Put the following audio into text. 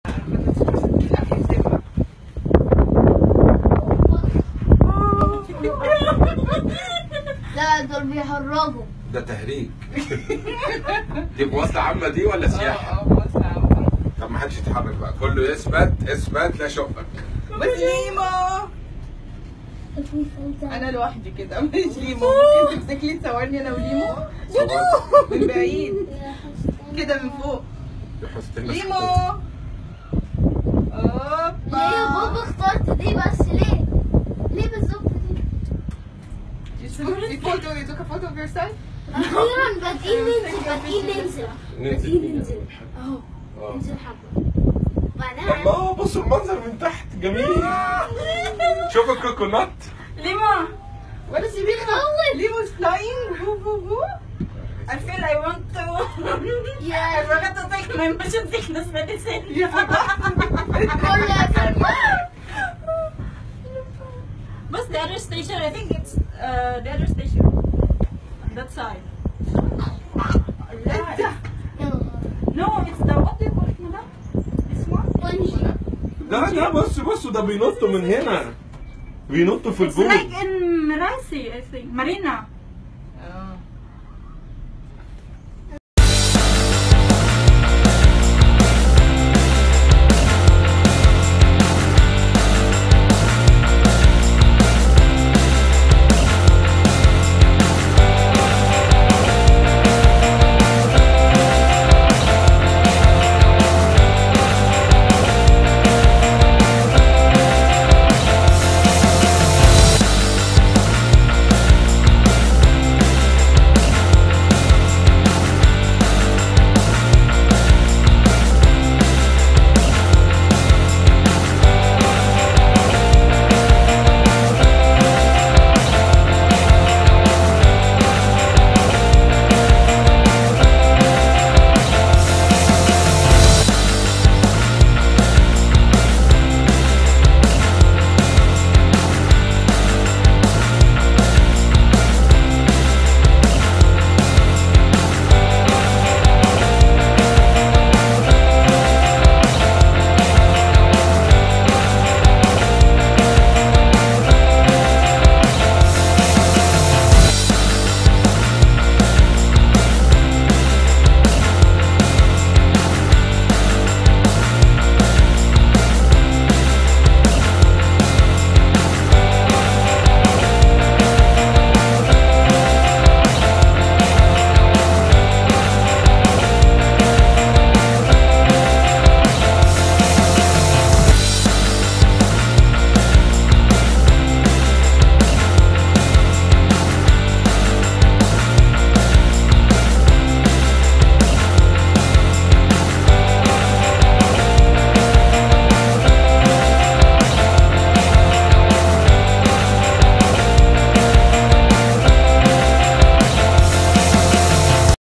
لا دول بيهرجوا ده تهريج دي مواصلة عامة دي ولا سياحة؟ اه مواصلة عامة. طب ما حدش يتحرك بقى كله يثبت اثبت لا شقك بس ليمو في فوزة. انا لوحدي كده مش ليمو ممكن تمسك لي تصورني انا وليمو من بعيد يا حسن. كده من فوق يحط ليمو ليه يا بابا اوبا اخترت دي بس ليه؟ ليه بالظبط دي؟ You photo, you took a photo of yourself? أخيرا بادئين ننزل بادئين ننزل بادئين ننزل أهو اه ننزل حبة بعدها الله بصوا المنظر من تحت جميل شوفوا الكوكونات Lima, What is he بيخوف. Limo's flying. Woo, woo, woo. I feel I want to. I يا forgot to take my motion sickness medicine. You forgot. كل فرق What's the other station? I think it's uh, the other station. On that side. No, it's the what do you call it, madam? This one? بونجي ده ده بصوا بصوا ده بينطوا من هنا بينطوا في It's like البول in Marasi, I think. Marina.